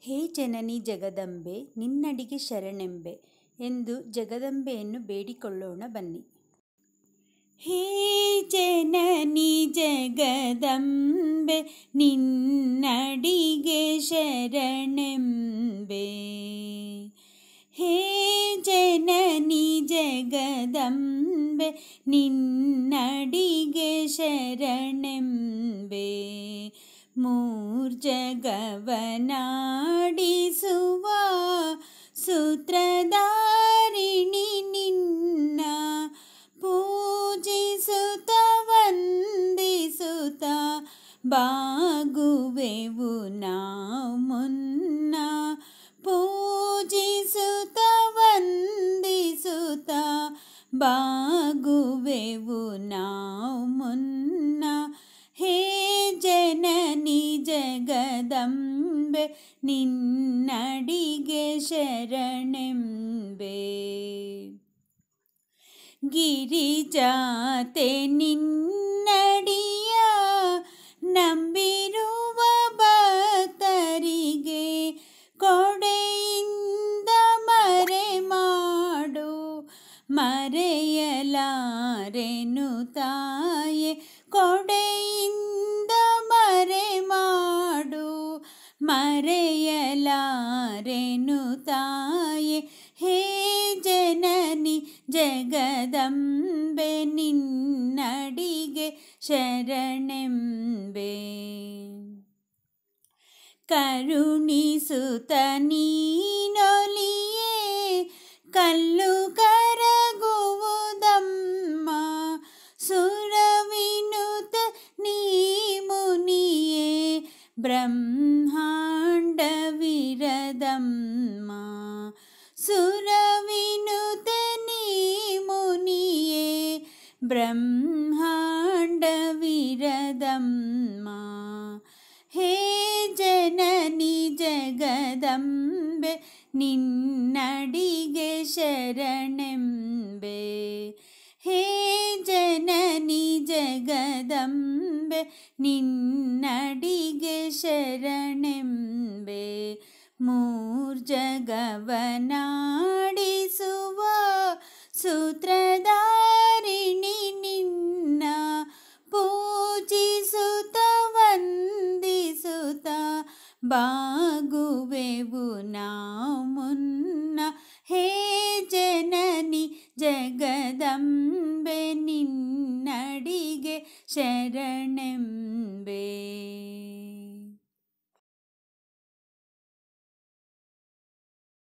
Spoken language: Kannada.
ಹೇ ಜನನಿ ಜಗದಂಬೆ ನಿನ್ನಡಿಗೆ ಶರಣೆಂಬೆ ಎಂದು ಜಗದಂಬೆಯನ್ನು ಬೇಡಿಕೊಳ್ಳೋಣ ಬನ್ನಿ ಹೇ ಜನನಿ ಜಗದಂಬೆ ನಿನ್ನಡಿಗೆ ಶರಣೆಂಬೆ ಹೇ ಜನನಿ ಜಗದಂಬೆ ನಿನ್ನಡಿಗೆ ಶರಣೆಂಬೆ ಮೂರ್ಜಗವನಾಡಿಸುವ ಸೂತ್ರಧಾರಿಣಿ ನಿನ್ನ ಪೂಜಿಸುತ್ತ ವಂದಿಸುತ್ತ ಬಾಗುವೆವು ನಾವು ಮುನ್ನ ಪೂಜಿಸುತ್ತ ವಂದಿಸುತ್ತ ಬಾಗುವೆವು ನಾವು ಮುನ್ನ ಹೇ ಜನನಿ ಜಗದಂಬೆ ನಿನ್ನಡಿಗೆ ಶರಣೆಂಬೆ ಗಿರಿಜಾತೆ ನಿನ್ನಡಿಯ ನಂಬಿರುವ ಭಕ್ತರಿಗೆ ಕೊಡೆಯಿಂದ ಮರೆ ಮಾಡು ಮರೆಯಲಾರೆನು ತಾಯೆ ಕೊಡೆಯಿಂದ ಮರೆ ಮಾಡು ಮರೆಯಲಾರೆನು ತಾಯೆ ಹೇ ಜನನಿ ಜಗದಂಬೆ ನಿನ್ನಡಿಗೆ ಶರಣೆಂಬೆ ಕರುಣಿಸುತ್ತ ನೀನೊಲಿಯೇ ಕಲ್ಲು ಕರಗುವುದಮ್ಮ ಸುರವಿನುತ ನೀ ಮುನಿಯೇ ಬ್ರಹ್ಮಾಂಡವಿರದಮ್ಮ ಸುರವಿನುತ ನೀ ಮುನಿಯೇ ಬ್ರಹ್ಮಾಂಡವಿರದಮ್ಮ ಹೇ ಜನನಿ ಜಗದಂಬೆ ನಿನ್ನಡಿಗೆ ಶರಣೆಂಬೆ ಹೇ ಜನನಿ ಜಗದಂಬೆ ನಿನ್ನಡಿಗೆ ಶರಣೆಂಬೆ ಮೂರ್ಜಗವನಾಡಿಸುವ ಸೂತ್ರಧಾರಿಣಿ ನಿನ್ನ ಪೂಜಿಸುತ್ತ ವಂದಿಸುತ್ತ ಬಾಗುವೆವು ನಾವು ಮುನ್ನ ಹೇ ಜನನಿ ಜಗದಂಬೆ ನಿನ್ನಡಿಗೆ ಶರಣೆಂಬೆ